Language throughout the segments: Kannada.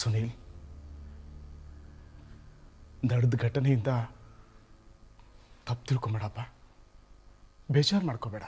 ಸುನೀಲ್ ನಡೆದ ಘಟನೆಯಿಂದ ತಪ್ಪು ತಿಳ್ಕೊಂಬೇಡಪ್ಪ ಬೇಜಾರು ಮಾಡ್ಕೋಬೇಡ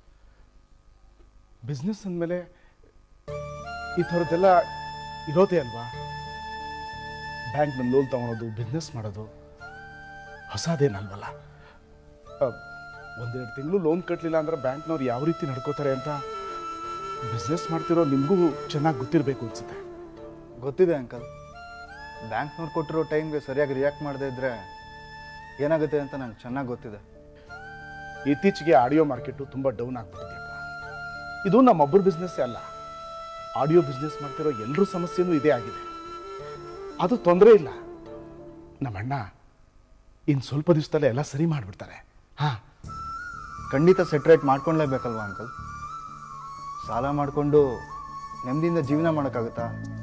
ಬಿಸ್ನೆಸ್ ಅಂದಮೇಲೆ ಈ ಥರದ್ದೆಲ್ಲ ಇರೋದೇ ಅಲ್ವಾ ಬ್ಯಾಂಕ್ನಲ್ಲಿ ಲೋನ್ ತಗೊಳೋದು ಬಿಸ್ನೆಸ್ ಮಾಡೋದು ಹೊಸದೇನಲ್ವಲ್ಲ ಅ, ಒಂದೆರಡು ತಿಂಗಳು ಲೋನ್ ಕಟ್ಟಲಿಲ್ಲ ಅಂದ್ರೆ ಬ್ಯಾಂಕ್ನವ್ರು ಯಾವ ರೀತಿ ನಡ್ಕೋತಾರೆ ಅಂತ ಬಿಸ್ನೆಸ್ ಮಾಡ್ತಿರೋ ನಿಮಗೂ ಚೆನ್ನಾಗಿ ಗೊತ್ತಿರಬೇಕು ಅನ್ಸುತ್ತೆ ಗೊತ್ತಿದೆ ಅಂಕಲ್ ಬ್ಯಾಂಕ್ನವ್ರು ಕೊಟ್ಟಿರೋ ಟೈಮ್ಗೆ ಸರಿಯಾಗಿ ರಿಯಾಕ್ಟ್ ಮಾಡದೇ ಇದ್ರೆ ಏನಾಗುತ್ತೆ ಅಂತ ನಂಗೆ ಚೆನ್ನಾಗಿ ಗೊತ್ತಿದೆ ಇತ್ತೀಚೆಗೆ ಆಡಿಯೋ ಮಾರ್ಕೆಟು ತುಂಬ ಡೌನ್ ಆಗ್ಬಿಟ್ಟಿದೆಯಪ್ಪ ಇದು ನಮ್ಮೊಬ್ಬರ ಬಿಸ್ನೆಸ್ಸೇ ಅಲ್ಲ ಆಡಿಯೋ ಬಿಸ್ನೆಸ್ ಮಾಡ್ತಿರೋ ಎಲ್ಲರ ಸಮಸ್ಯೆನೂ ಇದೇ ಆಗಿದೆ ಅದು ತೊಂದರೆ ಇಲ್ಲ ನಮ್ಮಣ್ಣ ಇನ್ನು ಸ್ವಲ್ಪ ದಿವಸದಲ್ಲೇ ಎಲ್ಲ ಸರಿ ಮಾಡಿಬಿಡ್ತಾರೆ ಹಾಂ ಖಂಡಿತ ಸೆಟ್ರೇಟ್ ಮಾಡ್ಕೊಳ್ಲೇಬೇಕಲ್ವಾ ಅಂಕಲ್ ಸಾಲ ಮಾಡಿಕೊಂಡು ನೆಮ್ಮದಿಯಿಂದ ಜೀವನ ಮಾಡೋಕ್ಕಾಗುತ್ತಾ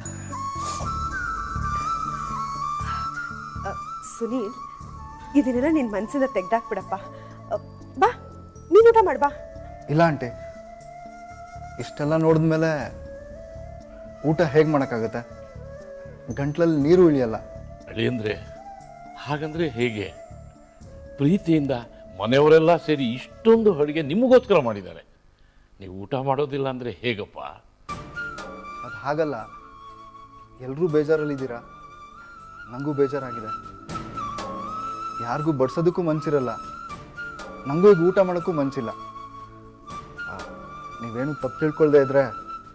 ಅ, ಸುನೀಲ್ ಇದನ್ನೆಲ್ಲ ನಿನ್ನ ಮನಸ್ಸಿಂದ ತೆಗ್ದಾಕ್ಬಿಡಪ್ಪ ಅ, ಬಾ ನೀನು ಊಟ ಮಾಡ್ ಬಾ ಇಲ್ಲ ಆಂಟಿ ಇಷ್ಟೆಲ್ಲ ನೋಡಿದ್ಮೇಲೆ ಊಟ ಹೇಗೆ ಮಾಡೋಕ್ಕಾಗುತ್ತೆ ಗಂಟ್ಲಲ್ಲಿ ನೀರು ಇಳಿಯಲ್ಲ ಅಳಿಯಂದ್ರೆ ಹಾಗಂದ್ರೆ ಹೇಗೆ ಪ್ರೀತಿಯಿಂದ ಮನೆಯವರೆಲ್ಲ ಸೇರಿ ಇಷ್ಟೊಂದು ಅಡುಗೆ ನಿಮಗೋಸ್ಕರ ಮಾಡಿದ್ದಾರೆ ನೀವು ಊಟ ಮಾಡೋದಿಲ್ಲ ಅಂದರೆ ಹೇಗಪ್ಪ ಅದು ಹಾಗಲ್ಲ ಎಲ್ಲರೂ ಬೇಜಾರಲ್ಲಿದ್ದೀರಾ ನನಗೂ ಬೇಜಾರಾಗಿದೆ ಯಾರಿಗೂ ಬಡ್ಸೋದಕ್ಕೂ ಮನ್ಸಿರಲ್ಲ ನನಗೂ ಈಗ ಊಟ ಮಾಡೋಕ್ಕೂ ಮನ್ಸಿಲ್ಲ ಆ, ನೀವೇನು ತಪ್ಪು ತಿಳ್ಕೊಳ್ದೇ ಇದ್ರೆ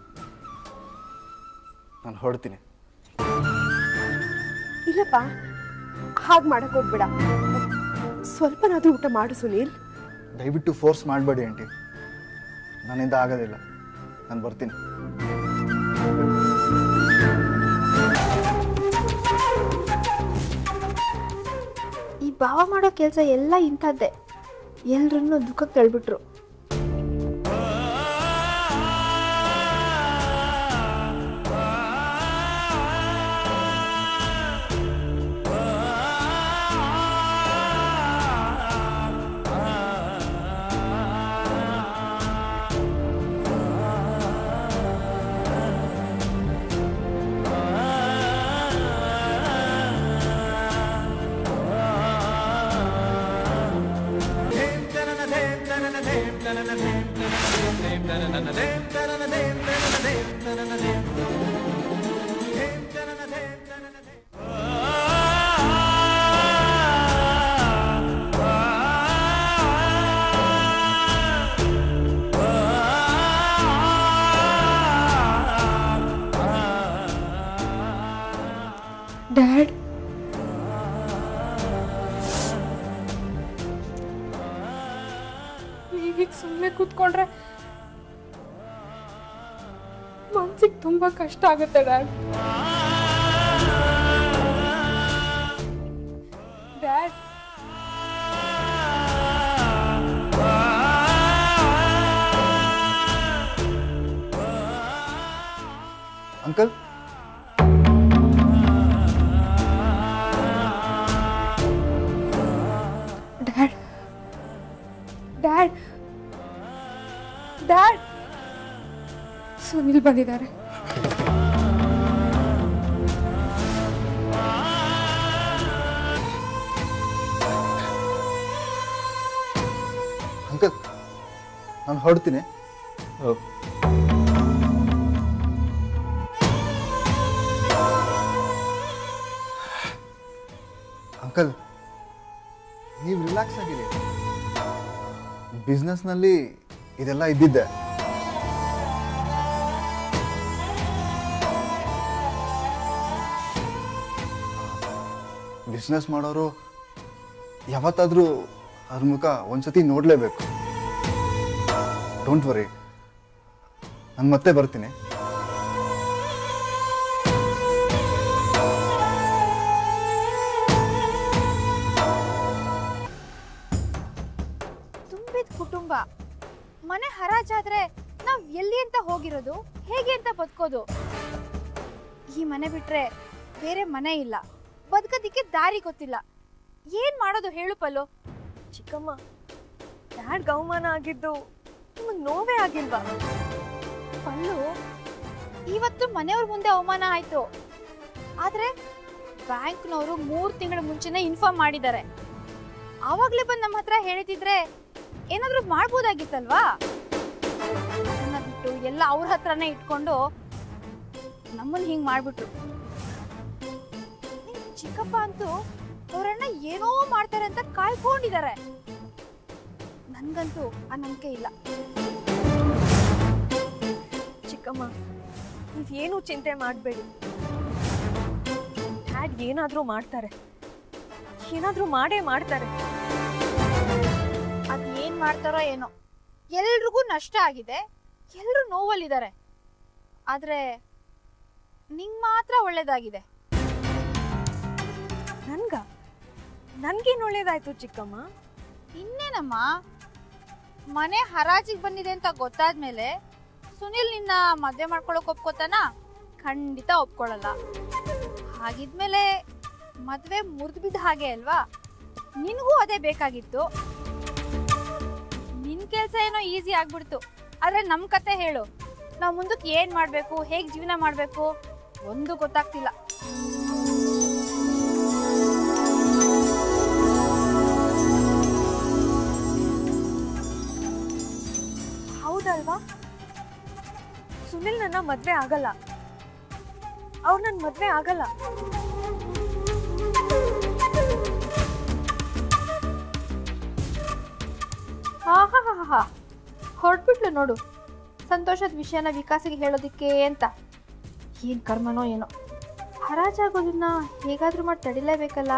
ನಾನು ಹೊರಡ್ತೀನಿ ಇಲ್ಲಪ್ಪ ಹಾಗೆ ಮಾಡಕ್ ಹೋಗ್ಬೇಡ ಸ್ವಲ್ಪನಾದ್ರೂ ಊಟ ಮಾಡು ಸುನೀಲ್ ದಯವಿಟ್ಟು ಫೋರ್ಸ್ ಮಾಡಬೇಡಿ ಆಂಟಿ ನನ್ನಿಂದ ಆಗೋದಿಲ್ಲ ನಾನು ಬರ್ತೀನಿ ಈ ಭಾವ ಮಾಡೋ ಕೆಲಸ ಎಲ್ಲ ಇಂಥದ್ದೇ ಎಲ್ರನ್ನೂ ದುಃಖಕ್ಕೆ ತಳ್ಬಿಟ್ರು ಡ್ಯಾಡ್ ಹೀಗೆ ಸುಮ್ಮನೆ ಕೂತ್ಕೊಂಡ್ರೆ ಮನ್ಸಿಗೆ ತುಂಬಾ ಕಷ್ಟ ಆಗುತ್ತೆ dad dad uncle dad dad dad Sunil ಬಂದಿದ್ದಾರೆ ಅಂಕಲ್ ನಾನು ಹೊರಡ್ತೀನಿ ಅಂಕಲ್ ನೀವು ರಿಲ್ಯಾಕ್ಸ್ ಆಗಿರಿ ಬಿಸ್ನೆಸ್ನಲ್ಲಿ ಇದೆಲ್ಲ ಇದ್ದಿದ್ದೆ ಬಿಸ್ನೆಸ್ ಮಾಡೋರು ಯಾವತ್ತಾದರೂ ಅವ್ರ ಮುಖ ಒಂದ್ಸತಿ ನೋಡಲೇಬೇಕು ಡೋಂಟ್ ವರಿ ನಾನು ಮತ್ತೆ ಬರ್ತೀನಿ ತುಂಬಿದ ಕುಟುಂಬ ಮನೆ ಹರಾಜಾದ್ರೆ ನಾವ್ ಎಲ್ಲಿ ಅಂತ ಹೋಗಿರೋದು ಹೇಗೆ ಅಂತ ಬದುಕೋದು ಈ ಮನೆ ಬಿಟ್ರೆ ಬೇರೆ ಮನೆ ಇಲ್ಲ ಬದುಕೋದಿಕ್ಕೆ ದಾರಿ ಗೊತ್ತಿಲ್ಲ ಏನ್ ಮಾಡೋದು ಹೇಳು ಪಲ್ಲು ಚಿಕ್ಕಮ್ಮ ಡ್ಯಾಡ್ ಅವಮಾನ ಆಗಿದ್ದು ನಿಮಗೆ ನೋವೇ ಆಗಿಲ್ವಾ ಪಲ್ಲು ಇವತ್ತು ಮನೆಯವ್ರ ಮುಂದೆ ಅವಮಾನ ಆಯ್ತು ಆದ್ರೆ ಬ್ಯಾಂಕ್ನವರು ಮೂರು ತಿಂಗಳ ಮುಂಚೆನೆ ಇನ್ಫಾರ್ಮ್ ಮಾಡಿದ್ದಾರೆ ಆವಾಗ್ಲೇ ಬಂದು ನಮ್ಮ ಹತ್ರ ಹೇಳಿದಿದ್ರೆ ಏನಾದ್ರೂ ಮಾಡ್ಬೋದಾಗಿತ್ತಲ್ವಾ ಅದನ್ನ ಬಿಟ್ಟು ಎಲ್ಲ ಅವ್ರ ಹತ್ರನೇ ಇಟ್ಕೊಂಡು ನಮ್ಮನ್ನ ಹಿಂಗ್ ಮಾಡ್ಬಿಟ್ರು ನಿಮ್ ಚಿಕ್ಕಪ್ಪ ಅಂತೂ ಅವರನ್ನ ಏನೋ ಮಾಡ್ತಾರೆ ಅಂತ ಕಾಯ್ಕೊಂಡಿದ್ದಾರೆ ನನ್ಗಂತೂ ಆ ನಂಬಿಕೆ ಇಲ್ಲ ಚಿಕ್ಕಮ್ಮ ನೀವೇನು ಚಿಂತೆ ಮಾಡಬೇಡಿ ಡ್ಯಾಡ್ ಏನಾದರೂ ಮಾಡ್ತಾರೆ ಏನಾದರೂ ಮಾಡೇ ಮಾಡ್ತಾರೆ ಅದ್ ಏನ್ ಮಾಡ್ತಾರೋ ಏನೋ ಎಲ್ರಿಗೂ ನಷ್ಟ ಆಗಿದೆ ಎಲ್ರು ನೋವಲ್ಲಿದ್ದಾರೆ ಆದ್ರೆ ನಿಂಗ್ ಮಾತ್ರ ಒಳ್ಳೇದಾಗಿದೆ ನನ್ಗ ನನ್ಗೇನು ಒಳ್ಳೇದಾಯ್ತು ಚಿಕ್ಕಮ್ಮ ಇನ್ನೇನಮ್ಮ ಮನೆ ಹರಾಜಿಗೆ ಬಂದಿದೆ ಅಂತ ಗೊತ್ತಾದ್ಮೇಲೆ ಸುನಿಲ್ ನಿನ್ನ ಮದ್ವೆ ಮಾಡ್ಕೊಳಕ್ ಒಪ್ಕೋತಾನ ಖಂಡಿತ ಒಪ್ಕೊಳ್ಳಲ್ಲ ಹಾಗಿದ್ಮೇಲೆ ಮದ್ವೆ ಮುರಿದು ಬಿದ್ದ ಹಾಗೆ ಅಲ್ವಾ ನಿನಗೂ ಅದೇ ಬೇಕಾಗಿತ್ತು ನಿನ್ ಕೆಲ್ಸ ಏನೋ ಈಸಿ ಆಗ್ಬಿಡ್ತು ಆದ್ರೆ ನಮ್ ಕತೆ ಹೇಳು ನಾವ್ ಮುಂದಕ್ಕೆ ಏನ್ ಮಾಡ್ಬೇಕು ಹೇಗ್ ಜೀವನ ಮಾಡ್ಬೇಕು ಒಂದು ಗೊತ್ತಾಗ್ತಿಲ್ಲ ಹೌದಲ್ವಾ ಸುನಿಲ್ ನನ್ನ ಮದ್ವೆ ಆಗಲ್ಲ ಅವ್ರು ನನ್ನ ಮದ್ವೆ ಆಗಲ್ಲ ಹಾ ಹಾ ಹಾ ಹಾ ಹೊರಟ್ಬಿಟ್ಲು ನೋಡು ಸಂತೋಷದ ವಿಷಯನ ವಿಕಾಸಿಗೆ ಹೇಳೋದಿಕ್ಕೆ ಅಂತ ಏನ್ ಕರ್ಮನೋ ಏನೋ ಹರಾಜಾಗೋದನ್ನ ಹೇಗಾದ್ರೂ ಮಾಡಿ ತಡಿಲೇಬೇಕಲ್ಲ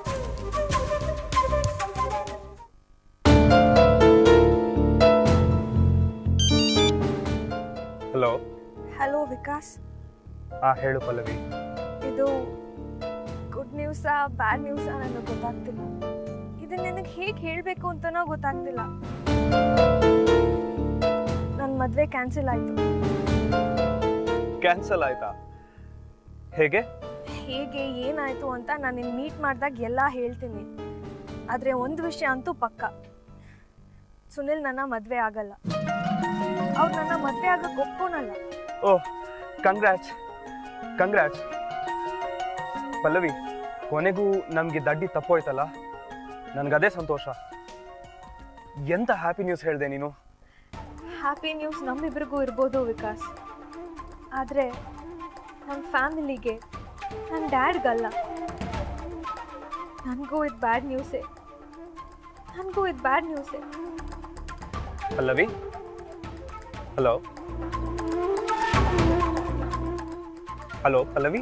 ಹಲೋ ಹಲೋ ವಿಕಾಸ್ ಹಾಂ ಹೇಳು ಪಲ್ಲವಿ ಇದು ಗುಡ್ ನ್ಯೂಸಾ ಬ್ಯಾಡ್ ನ್ಯೂಸಾ ನನಗೆ ಗೊತ್ತಾಗ್ತಿಲ್ಲ ಇದನ್ನ ನನಗೆ ಹೇಗೆ ಹೇಳಬೇಕು ಅಂತನೋ ಗೊತ್ತಾಗ್ತಿಲ್ಲ ನನ್ನ ಮದುವೆ ಕ್ಯಾನ್ಸಲ್ ಆಯಿತು ಕ್ಯಾನ್ಸಲ್ ಆಯ್ತಾ ಹೇಗೆ ಹೇಗೆ ಏನಾಯಿತು ಅಂತ ನಾನು ನಿನ್ನ ಮೀಟ್ ಮಾಡಿದಾಗ ಎಲ್ಲ ಹೇಳ್ತೀನಿ ಆದರೆ ಒಂದು ವಿಷಯ ಅಂತೂ ಪಕ್ಕ ಸುನಿಲ್ ನನ್ನ ಮದುವೆ ಆಗಲ್ಲ ಅವ್ರು ನನ್ನ ಮದುವೆ ಆಗಕ್ಕೆ ಒಪ್ಕೊಳಲ್ಲ ಓಹ್ ಕಂಗ್ರ್ಯಾಚ್ ಕಂಗ್ರ್ಯಾಚ್ ಪಲ್ಲವಿ ಕೊನೆಗೂ ನಮಗೆ ದಡ್ಡಿ ತಪ್ಪೋಯ್ತಲ್ಲ ನನಗದೇ ಸಂತೋಷ ಎಂತ ಹ್ಯಾಪಿ ನ್ಯೂಸ್ ಹೇಳಿದೆ ನೀನು ಹ್ಯಾಪಿ ನ್ಯೂಸ್ ನಮ್ಮಿಬ್ರಿಗೂ ಇರ್ಬೋದು ವಿಕಾಸ್ ಆದರೆ ನನ್ನ ಫ್ಯಾಮಿಲಿಗೆ ನನ್ನ ಡ್ಯಾಡ್ಗಲ್ಲ ನನಗೂ ಇದು ಬ್ಯಾಡ್ ನ್ಯೂಸೇ ನನಗೂ ಇದು ಬ್ಯಾಡ್ ನ್ಯೂಸೇ Pallavi hello hello Pallavi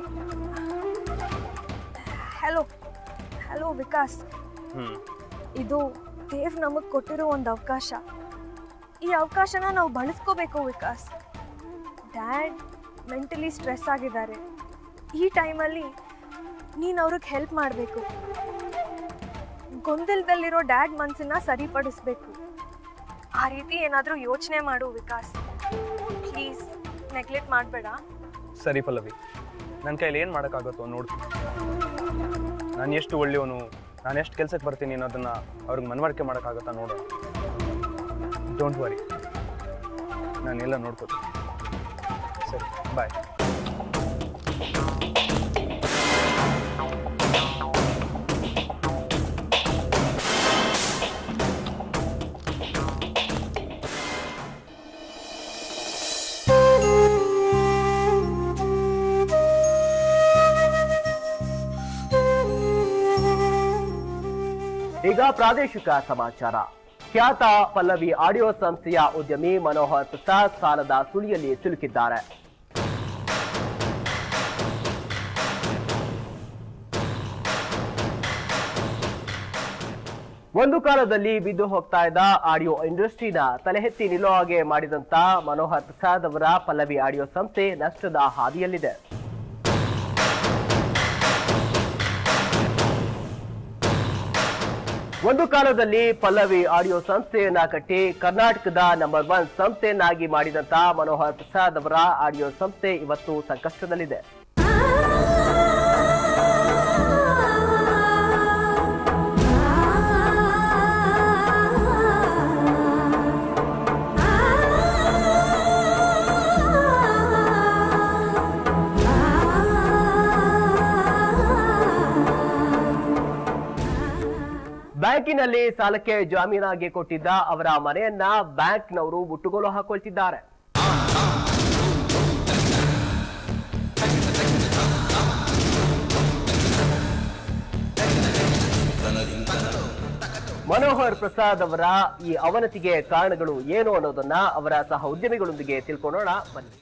hello hello Vikas ಹ್ಞೂ ಇದು ದೇವ್ ನಮಗೆ ಕೊಟ್ಟಿರೋ ಒಂದು ಅವಕಾಶ ಈ ಅವಕಾಶನ ನಾವು ಬಳಸ್ಕೋಬೇಕು ವಿಕಾಸ್ ಡ್ಯಾಡ್ ಮೆಂಟಲಿ ಸ್ಟ್ರೆಸ್ ಆಗಿದ್ದಾರೆ ಈ ಟೈಮಲ್ಲಿ ನೀನು ಅವ್ರಿಗೆ ಹೆಲ್ಪ್ ಮಾಡಬೇಕು ಗೊಂದಲದಲ್ಲಿರೋ ಡ್ಯಾಡ್ ಮನಸ್ಸನ್ನ ಸರಿಪಡಿಸ್ಬೇಕು ಆ ರೀತಿ ಏನಾದರೂ ಯೋಚನೆ ಮಾಡು ವಿಕಾಸ್ ಪ್ಲೀಸ್ ನೆಗ್ಲೆಕ್ಟ್ ಮಾಡಬೇಡ ಸರಿ ಪಲ್ಲವಿ ನನ್ನ ಕೈಲಿ ಏನು ಮಾಡೋಕ್ಕಾಗುತ್ತೋ ನೋಡ್ತೀನಿ ನಾನು ಎಷ್ಟು ಒಳ್ಳೆಯವನು ನಾನು ಎಷ್ಟು ಕೆಲಸಕ್ಕೆ ಬರ್ತೀನಿ ಅನ್ನೋದನ್ನು ಅವ್ರಿಗೆ ಮನವರಿಕೆ ಮಾಡೋಕ್ಕಾಗತ್ತಾ ನೋಡೋಣ ಡೋಂಟ್ ವರಿ ನಾನೆಲ್ಲ ನೋಡ್ಕೋತೀನಿ ಸರಿ ಬಾಯ್ ಈಗ ಪ್ರಾದೇಶಿಕ ಸಮಾಚಾರ ಖ್ಯಾತ ಪಲ್ಲವಿ ಆಡಿಯೋ ಸಂಸ್ಥೆಯ ಉದ್ಯಮಿ ಮನೋಹರ್ ಪ್ರಸಾದ್ ಸಾಲದ ಸುಳಿಯಲ್ಲಿ ಸಿಲುಕಿದ್ದಾರೆ ಒಂದು ಕಾಲದಲ್ಲಿ ಬಿದ್ದು ಹೋಗ್ತಾ ಇದ್ದ ಆಡಿಯೋ ಇಂಡಸ್ಟ್ರಿನ ತಲೆ ಎತ್ತಿ ನಿಲ್ಲೋ ಹಾಗೆ ಮಾಡಿದಂತ ಮನೋಹರ್ ಪ್ರಸಾದ್ ಅವರ ಪಲ್ಲವಿ ಆಡಿಯೋ ಸಂಸ್ಥೆ ನಷ್ಟದ ಹಾದಿಯಲ್ಲಿದೆ ಒಂದು ಕಾಲದಲ್ಲಿ ಪಲ್ಲವಿ ಆಡಿಯೋ ಸಂಸ್ಥೆಯನ್ನ ಕಟ್ಟಿ ಕರ್ನಾಟಕದ ನಂಬರ್ ಒನ್ ಸಂಸ್ಥೆಯನ್ನಾಗಿ ಮಾಡಿದಂತ ಮನೋಹರ್ ಪ್ರಸಾದ್ ಅವರ ಆಡಿಯೋ ಸಂಸ್ಥೆ ಇವತ್ತು ಸಂಕಷ್ಟದಲ್ಲಿದೆ ಜಮೀನಲ್ಲಿ ಸಾಲಕ್ಕೆ ಜಾಮೀನಾಗಿ ಕೊಟ್ಟಿದ್ದ ಅವರ ಮನೆಯನ್ನ ಬ್ಯಾಂಕ್ನವರು ಮುಟ್ಟುಗೋಲು ಹಾಕೊಳ್ತಿದ್ದಾರೆ ಮನೋಹರ್ ಪ್ರಸಾದ್ ಅವರ ಈ ಅವನತಿಗೆ ಕಾರಣಗಳು ಏನು ಅನ್ನೋದನ್ನ ಅವರ ಸಹ ಉದ್ಯಮಿಗಳೊಂದಿಗೆ ತಿಳ್ಕೊಳ್ಳೋಣ ಬನ್ನಿ